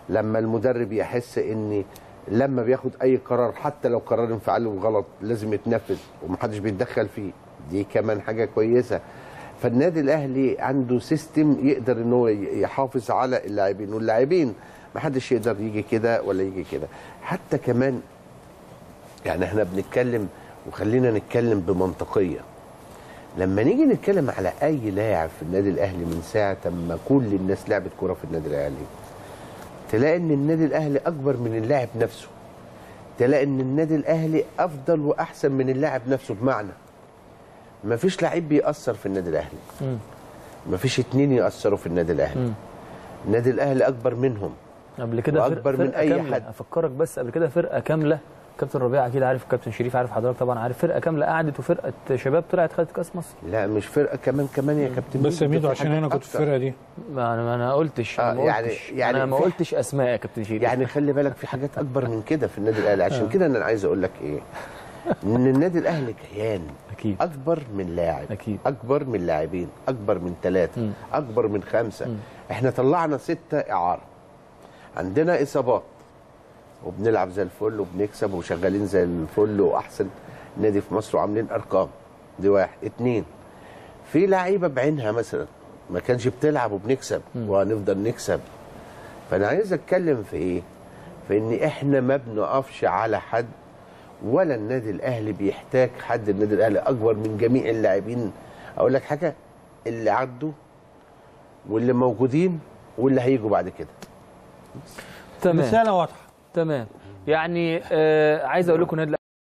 لما المدرب يحس ان لما بياخد اي قرار حتى لو قرار انفعالي وغلط لازم يتنفذ ومحدش بيتدخل فيه دي كمان حاجه كويسه فالنادي الاهلي عنده سيستم يقدر ان هو يحافظ على اللاعبين واللاعبين محدش يقدر يجي كده ولا يجي كده حتى كمان يعني احنا بنتكلم وخلينا نتكلم بمنطقيه لما نيجي نتكلم على اي لاعب في النادي الاهلي من ساعه ما كل الناس لعبت كوره في النادي الاهلي تلاقي ان النادي الاهلي اكبر من اللاعب نفسه تلاقي ان النادي الاهلي افضل واحسن من اللاعب نفسه بمعنى ما فيش لعيب بيأثر في النادي الاهلي مم. ما فيش اتنين يأثروا في النادي الاهلي مم. النادي الاهلي اكبر منهم قبل كده فرق- وأكبر من فرقة أي كاملة. حد. افكرك بس قبل كده فرقه كامله كابتن ربيع اكيد عارف كابتن شريف عارف حضرتك طبعا عارف فرقه كامله قعدت وفرقه شباب طلعت خدت كاس مصر لا مش فرقه كمان كمان يا كابتن بس يا ميدو، ميدو في عشان حاجات انا كنت في أكتر. الفرقه دي ما انا ما انا قلتش آه، أنا ما يعني- قلتش يعني انا ما في- قلتش اسماء يا كابتن شريف يعني خلي بالك في حاجات اكبر من كده في النادي الاهلي عشان كده انا عايز اقول لك ايه ان النادي الاهلي كيان اكيد اكبر من لاعب أكيد. اكبر من لاعبين اكبر من ثلاثه مم. اكبر من خمسه احنا طلعنا سته اعاره عندنا اصابات وبنلعب زي الفل وبنكسب وشغالين زي الفل واحسن نادي في مصر وعاملين ارقام دي واحد اتنين في لعيبه بعينها مثلا ما كانش بتلعب وبنكسب وهنفضل نكسب فانا عايز اتكلم في ايه في ان احنا ما بنقفش على حد ولا النادي الاهلي بيحتاج حد النادي الاهلي اكبر من جميع اللاعبين اقول لك حاجه اللي عدوا واللي موجودين واللي هيجوا بعد كده تمام رساله واضحه تمام يعني آه عايز اقول لكم نادي